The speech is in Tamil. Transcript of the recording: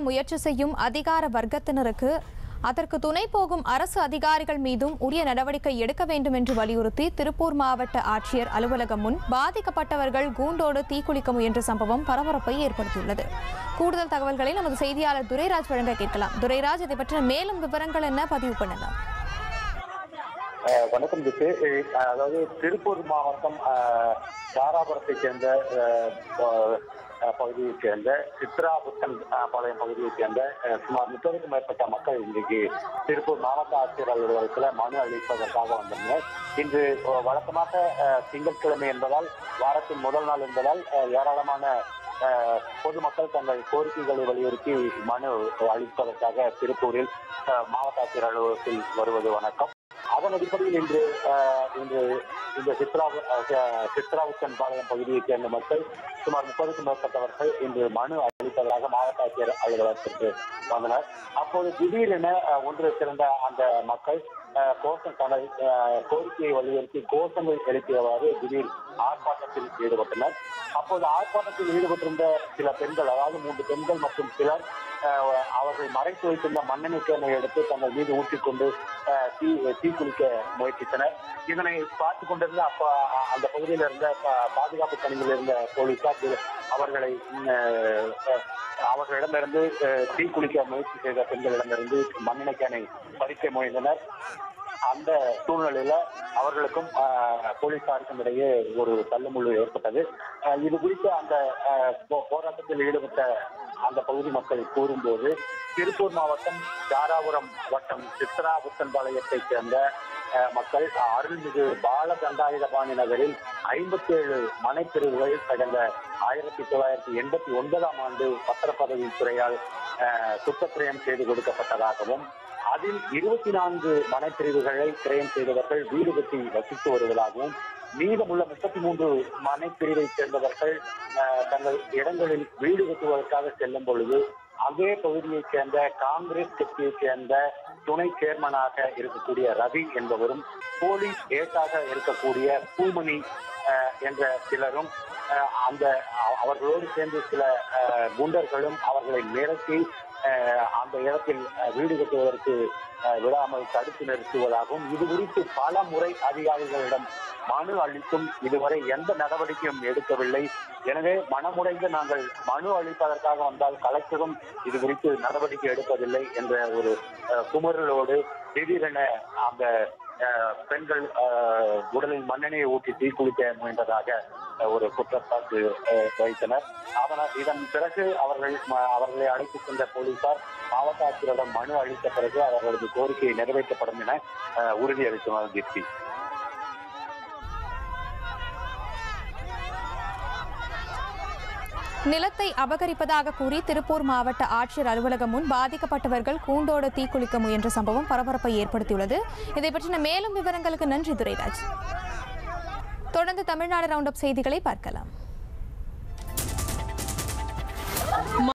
முயற்சி செய்யும் அதிகார வர்க்கத்தினருக்கு அதற்கு துணை போகும் அரசு அதிகாரிகள் மீதும் உரிய நடவடிக்கை எடுக்க வேண்டும் என்று வலியுறுத்தி திருப்பூர் மாவட்ட ஆட்சியர் அலுவலகம் முன் பாதிக்கப்பட்டவர்கள் கூண்டோடு தீக்குளிக்க முயன்ற சம்பவம் பரபரப்பை ஏற்படுத்தியுள்ளது கூடுதல் தகவல்களை நமது செய்தியாளர் துரைராஜ் வழங்க கேட்கலாம் துரைராஜ் இதை பற்றின மேலும் விவரங்கள் என்ன பதிவு பண்ணலாம் அஹ் வணக்கம் திப்பு அஹ் அதாவது திருப்பூர் மாவட்டம் அஹ், தாராபுரத்தைச் சேர்ந்த அஹ், ப- அஹ், பகுதியைச் சேர்ந்த சித்ராபுத்தன் அஹ், பாளையம் பகுதியைச் சேர்ந்த அஹ், சுமார் முப்பதுக்கும் மேற்பட்ட மக்கள் இன்றைக்கு திருப்பூர் மாவட்ட ஆட்சியர் அலுவலகத்தில் மனு அளிப்பதற்காக வந்திருந்தனர் இன்று அஹ், வழக்கமாக அஹ், திங்கட்கிழமை என்பதால் வாரத்தின் முதல் நாள் என்பதால் அஹ், ஏராளமான அஹ், பொதுமக்கள் தங்கள் கோரிக்கைகளை வலியுறுத்தி மனு அளிப்பதற்காக திருப்பூரில் அஹ், மாவட்ட ஆட்சியர் அலுவலகத்தில் வருவது வணக்கம் அதன் அடிப்படையில் இன்று அஹ், இன்று இந்த சித்ரா அஹ், சித்ராவுத்தன் பாளையம் பகுதியைச் சேர்ந்த மக்கள் சுமார் முப்பதுக்கும் மேற்பட்டவர்கள் இன்று மனு அளிப்பதாக மாவட்ட ஆட்சியர் அலுவலகத்திற்கு வந்தனர் அப்போது திடீரென அஹ், ஒன்று திரண்ட அந்த மக்கள் அஹ், கோஷம் தனது அஹ், கோரிக்கையை வலியுறுத்தி கோஷங்கள் எழுப்பியவாறு திடீர் ஆர்ப்பாட்டத்தில் ஈடுபட்டனர் அப்போது ஆர்ப்பாட்டத்தில் ஈடுபட்டிருந்த சில பெண்கள் அதாவது மூன்று பெண்கள் மற்றும் சிலர் அஹ், அவர்கள் மறைத்து வைத்திருந்த மண்ணெண்ணெய் கேனை எடுத்து தங்கள் மீது ஊற்றிக்கொண்டு அஹ், தீ தீக்குளிக்க முயற்சித்தனர் இதனை பார்த்து கொண்டிருந்த அப்ப அ- அந்த பகுதியில் இருந்த ப- பாதுகாப்பு பணியில் இருந்த போலீசார் இது- அவர்களை ம், அஹ், அவர்களிடமிருந்து அஹ், தீக்குளிக்க முயற்சி செய்த பெண்களிடமிருந்து மண்ணெண்ணெய் கேனை பறிக்க முயன்றனர் அந்த சூழ்நிலையில அவர்களுக்கும் ஆஹ், போலீசாருக்கும் இடையே ஒரு தள்ளுமுள்ளு ஏற்பட்டது ஆஹ், இது குறித்து அந்த ஆஹ், போ- போராட்டத்தில் ஈடுபட்ட அந்த பகுதி மக்கள் கூறும்போது திருப்பூர் மாவட்டம் தாராபுரம் வட்டம் சித்ராபுத்தன்பாளையத்தைச் சேர்ந்த ஆஹ், மக்கள் அருள்மிகு பாலதண்டாயுதபாணி நகரில் ஐம்பத்தி ஏழு மனைப்பிரிவுகள் கடந்த ஆயிரத்தி தொள்ளாயிரத்தி எண்பத்தி ஒன்பதாம் ஆண்டு பத்திரப்பதவி துறையால் ஆஹ், குற்றக்கிரயம் செய்து கொடுக்கப்பட்டதாகவும் அதில் இருபத்தி நான்கு மனைப்பிரிவுகளை கிரயம் செய்தவர்கள் வீடு கட்டி வசித்து வருவதாகவும் மீதமுள்ள முப்பத்தி மூன்று மனைப்பிரிவை சேர்ந்தவர்கள் அஹ், தங்கள் இடங்களில் வீடு கட்டுவதற்காக செல்லும் பொழுது அதே பகுதியைச் சேர்ந்த காங்கிரஸ் கட்சியைச் சேர்ந்த துணை சேர்மனாக இருக்கக்கூடிய ரவி என்பவரும் போலீஸ் ஏட்டாக இருக்கக்கூடிய பூமணி அஹ், என்ற சிலரும் அஹ், அந்த அ- அவர்களோடு சேர்ந்து சில அஹ், குண்டர்களும் அவர்களை மிரட்டி அஹ், அந்த இடத்தில் அஹ், வீடு கட்டுவதற்கு அஹ், விடாமல் தடுத்து நிறுத்துவதாகவும் இது குறித்து பல முறை அதிகாரிகளிடம் மனு அளித்தும் இதுவரை எந்த நடவடிக்கையும் எடுக்கவில்லை எனவே மனமுடைந்து நாங்கள் மனு அளிப்பதற்காக வந்தால் கலெக்டரும் இது குறித்து நடவடிக்கை எடுப்பதில்லை என்ற ஒரு அஹ், குமுறலோடு திடீரென அந்த அஹ், பெண்கள் அஹ், உடலில் மண்ணெண்ணெயை ஊற்றி தீக்குளிக்க முயன்றதாக அஹ், ஒரு குற்றச்சாட்டு அஹ், வைத்தனர் அதனால் இதன் பிறகு அவர்கள் ம- அவர்களை அழைத்துச் சென்ற போலீசார் மாவட்ட ஆட்சியரிடம் மனு அளித்த பிறகு அவர்களது கோரிக்கை நிறைவேற்றப்படும் என அஹ், உறுதியளித்தனர் கீர்த்தி நிலத்தை அபகரிப்பதாக கூறி திருப்பூர் மாவட்ட ஆட்சியர் அலுவலகம் முன் பாதிக்கப்பட்டவர்கள் கூண்டோடு தீக்குளிக்க முயன்ற சம்பவம் பரபரப்பை ஏற்படுத்தியுள்ளது இதை பற்றின மேலும் விவரங்களுக்கு நன்றி துரைராஜ் தொடர்ந்து தமிழ்நாடு ரவுண்ட் அப் செய்திகளை பார்க்கலாம்